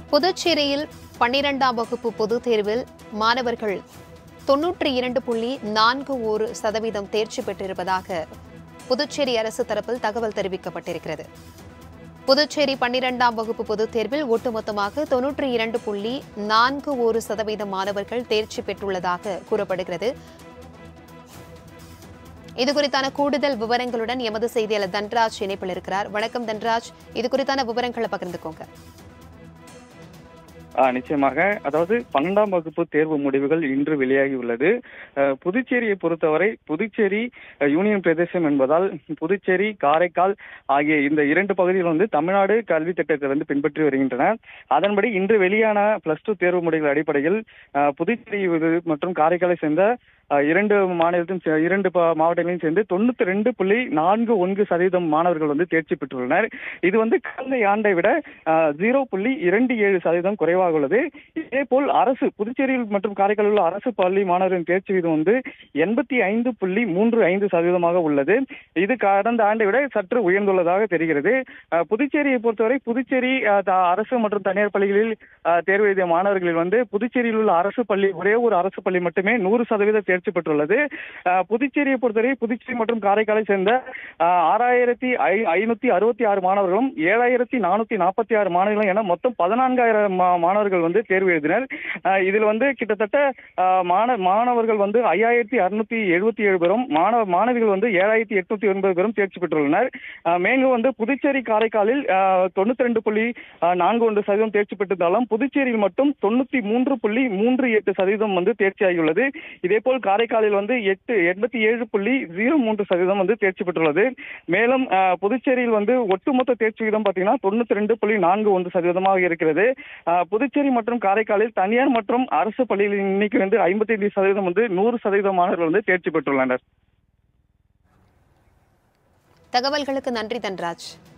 புதுச்சேரியில் பன்னிரெண்டாம் வகுப்பு பொதுத் தேர்வில் மாணவர்கள் தொன்னூற்றி இரண்டு புள்ளி நான்கு ஒரு சதவீதம் தேர்ச்சி பெற்றிருப்பதாக புதுச்சேரி அரசு தரப்பில் தகவல் தெரிவிக்கப்பட்டிருக்கிறது புதுச்சேரி பன்னிரெண்டாம் வகுப்பு பொதுத் தேர்வில் ஒட்டுமொத்தமாக தொன்னூற்றி இரண்டு புள்ளி நான்கு ஒரு சதவீதம் மாணவர்கள் தேர்ச்சி பெற்றுள்ளதாக கூறப்படுகிறது இது குறித்தான கூடுதல் விவரங்களுடன் எமது செய்தியாளர் தன்ராஜ் இணைப்பில் இருக்கிறார் வணக்கம் தன்ராஜ் இது குறித்தான விவரங்களை பகிர்ந்துக்கோங்க ஆ, நிச்சயமாக அதாவது பன்னெண்டாம் வகுப்பு தேர்வு முடிவுகள் இன்று வெளியாகியுள்ளது அஹ், புதுச்சேரியை பொறுத்தவரை புதுச்சேரி அஹ், யூனியன் பிரதேசம் என்பதால் புதுச்சேரி காரைக்கால் ஆகிய இந்த இரண்டு பகுதிகள் வந்து தமிழ்நாடு கல்வி திட்டத்தை வந்து பின்பற்றி வருகின்றன அதன்படி இன்று வெளியான பிளஸ் டூ தேர்வு முடிவுகள் அடிப்படையில் அஹ், புதுச்சேரி இது மற்றும் காரைக்காலை சேர்ந்த அஹ், இரண்டு மாநிலத்தையும் சே- இரண்டு ப- மாவட்டங்களையும் சேர்ந்து தொண்ணூத்தி ரெண்டு புள்ளி நான்கு ஒன்று சதவீதம் மாணவர்கள் வந்து தேர்ச்சி பெற்றுள்ளனர் இது வந்து கடந்த ஆண்டை விட ஜீரோ புள்ளி இரண்டு ஏழு சதவீதம் குறைவாக உள்ளது இதே போல் அரசு புதுச்சேரியில் மற்றும் காரைக்காலில் உள்ள அரசு பள்ளி மாணவரின் தேர்ச்சி வீதம் வந்து எண்பத்தி ஐந்து புள்ளி மூன்று ஐந்து சதவீதமாக உள்ளது இது கடந்த ஆண்டை விட சற்று உயர்ந்துள்ளதாக தெரிகிறது அஹ், புதுச்சேரியை பொறுத்தவரை புதுச்சேரி அஹ், த- அரசு மற்றும் தனியார் பள்ளிகளில் அஹ், தேர்வு எழுதிய மாணவர்களில் வந்து புதுச்சேரியில் உள்ள அரசு பள்ளி ஒரே ஒரு அரசு பள்ளி மட்டுமே நூறு சதவீத தேர்ச்சி பெற்றுள்ளது அஹ், புதுச்சேரியை பொறுத்தவரை புதுச்சேரி மற்றும் காரைக்காலை சேர்ந்த அஹ், ஆறாயிரத்தி ஐ- ஐநூத்தி அறுபத்தி ஆறு மாணவர்களும் ஏழாயிரத்தி நானூத்தி நாற்பத்தி ஆறு மாணவர்களும் என மொத்தம் பதினான்காயிரம் மா- மாணவர்கள் வந்து தேர்வு எழுதினர் அஹ், இதில் வந்து கிட்டத்தட்ட அஹ், மாண மாணவர்கள் வந்து ஐயாயிரத்தி அறுநூத்தி எழுபத்தி ஏழு பேரும் மாணவ மாணவிகள் வந்து ஏழாயிரத்தி எட்நூத்தி ஒன்பது பேரும் தேர்ச்சி பெற்றுள்ளனர் அஹ், மேலும் வந்து புதுச்சேரி காரைக்காலில் தொண்ணூத்தி ரெண்டு புள்ளி அஹ், நான்கு ஒன்று சதவீதம் தேர்ச்சி பெற்றிருந்தாலும் புதுச்சேரியில் மட்டும் தொண்ணூத்தி மூன்று புள்ளி மூன்று எட்டு சதவீதம் வந்து தேர்ச்சியாகியுள்ளது இதேபோல் காரைக்காலில் வந்து எட்டு எண்பத்தி ஏழு புள்ளி ஜீரோ மூன்று சதவீதம் வந்து தேர்ச்சி பெற்றுள்ளது மேலும் அஹ், புதுச்சேரியில் வந்து ஒட்டுமொத்த தேர்ச்சி விகிதம் பார்த்தீங்கன்னா தொண்ணூத்தி ரெண்டு புள்ளி நான்கு ஒன்று சதவீதமாக இருக்கிறது அஹ், புதுச்சேரி மற்றும் காரைக்காலில் தனியார் மற்றும் அரசு பள்ளிகளின் எண்ணிக்கை வந்து ஐம்பத்தி ஐந்து சதவீதம் வந்து நூறு சதவீதம் மாணவர்கள் வந்து தேர்ச்சி பெற்றுள்ளனர் தகவல்களுக்கு நன்றி தன்ராஜ்